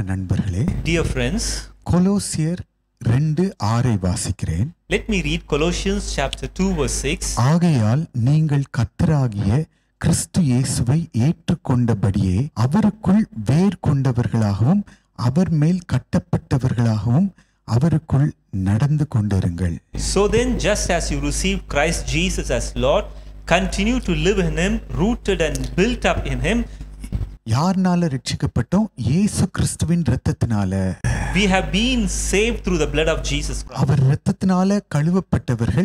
அன்பான நண்பர்களே Dear friends, கொலோசியர் ரெண்டு ஆறை வாசிக்கிறேன் let me read Colossians chapter 2 verse 6. ஆகையால் நீங்கள் கத்தராகிய கிறிஸ்து இயேசுவை ஏற்றுக்கொண்டபடியே அவருக்குள் வேர் கொண்டவர்களாகவும் அவர் மேல் கட்டப்பட்டவர்களாகவும் அவருக்குள் நடந்து கொண்டிருங்கள் So then, just as you received Christ Jesus as Lord, continue to live in Him, rooted and built up in Him. யார்னால ரட்சிக்கப்பட்டோம் இயேசு கிறிஸ்துவின் இரத்தத்தினால We have been saved through the blood of Jesus Christ. அவர் இரத்தத்தினால கழுவப்பட்டவர்கள்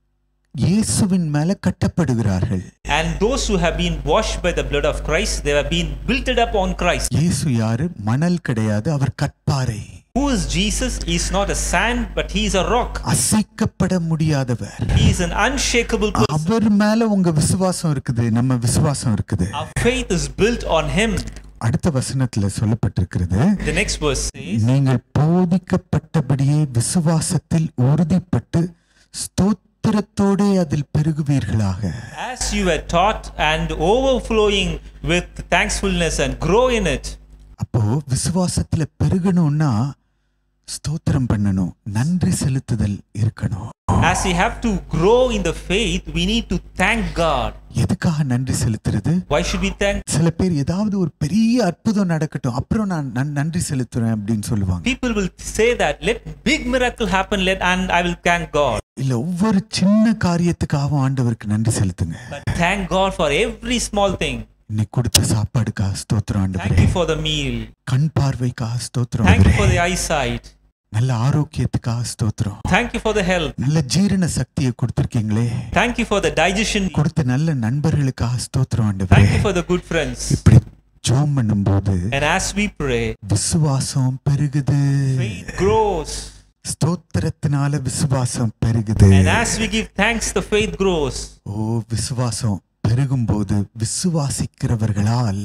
இயேசுவின் மேல கட்டப்படுகிறார்கள் And those who have been washed by the blood of Christ, they have been built up on Christ. இயேசு யாரு மணல் கிடையாது அவர் கற்பாறை Who is Jesus? He is not a sand, but He is a rock. அசைக்கப்பட முடியாதவர் He is an unshakable person. அவர் மேல உங்க விசுவாசம் இருக்குது நம்ம விசுவாசம் இருக்குது Our faith is built on Him. அடுத்த வசனத்துல சொல்லப்பட்டிருக்கிறது The next verse says, நீங்கள் போதிக்கப்பட்டபடியே விசுவாசத்தில் உறுதிப்பட்டு ஸ்தோத்திரத்தோடே அதில் பெருகுவீர்களாக As you were taught and overflowing with thankfulness and grow in it. அப்போ விசுவாசத்துல பெருகணும்னா ஸ்தோத்திரம் பண்ணணும் நன்றி செலுத்துதல் இருக்கணும் As we have to grow in the faith, we need to thank God. எதுக்காக நன்றி செலுத்துறது Why should we thank? சில பேர் ஏதாவது ஒரு பெரிய அற்புதம் நடக்கட்டும் அப்புறம் நான் நன்- நன்றி செலுத்துறேன் அப்படின்னு சொல்லுவாங்க People will say that, let big miracle happen, let and I will thank God. இல்ல ஒவ்வொரு சின்ன காரியத்துக்காகவும் ஆண்டவருக்கு நன்றி செலுத்துங்க But thank God for every small thing. இன்னைக்கு கொடுத்த சாப்பாடுக்காக ஸ்தோத்திரம் Thank ஆண்டவரே you for the meal. கண் பார்வைக்காக ஸ்தோத்திரம் Thank you ஆண்டவரே for the eyesight. நல்ல ஆரோக்கியத்துக்காக ஸ்தோத்திரம் Thank you for the health. நல்ல ஜீரண சக்தியை கொடுத்திருக்கீங்களே Thank you for the digestion. கொடுத்த நல்ல நண்பர்களுக்காக ஸ்தோத்திரம் ஆண்டவரே Thank you for the good friends. இப்படி ஜோம் பண்ணும்போது And as we pray, விசுவாசம் பெருகுது faith grows. ஸ்தோத்திரத்தினால விசுவாசம் பெருகுது And as we give thanks, the faith grows. ஓ விசுவாசம் பெருகும்போது விசுவாசிக்கிறவர்களால்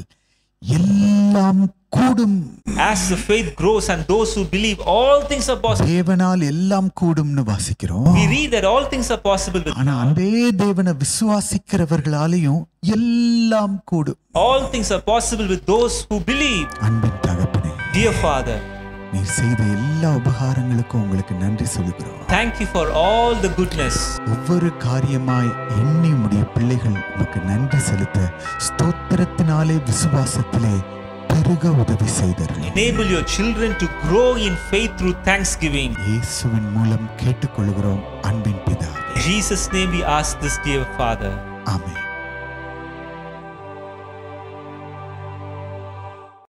எல்லாம் கூடும் As the faith grows and those who believe, all things are possible. தேவனால் எல்லாம் கூடும்னு வாசிக்கிறோம் We read that all things are possible with ஆனா அதே தேவனை விசுவாசிக்கிறவர்களாலையும் எல்லாம் கூடும் all things are possible with those who believe. அன்பின் தகப்பனே Dear Father, நீர் செய்த எல்லா உபகாரங்களுக்கும் உங்களுக்கு நன்றி சொல்லுகிறோம் thank you for all the goodness. ஒவ்வொரு காரியமாய் எண்ணி உடைய பிள்ளைகள் உமக்கு நன்றி செலுத்த ஸ்தோத்திரத்தினாலே விசுவாசத்திலே பெருக உதவி செய்தார்கள் Enable your children to grow in faith through thanksgiving. இயேசுவின் மூலம் கேட்டுக்கொள்கிறோம் அன்பின் பிதா In Jesus' name we ask this, dear Father. Amen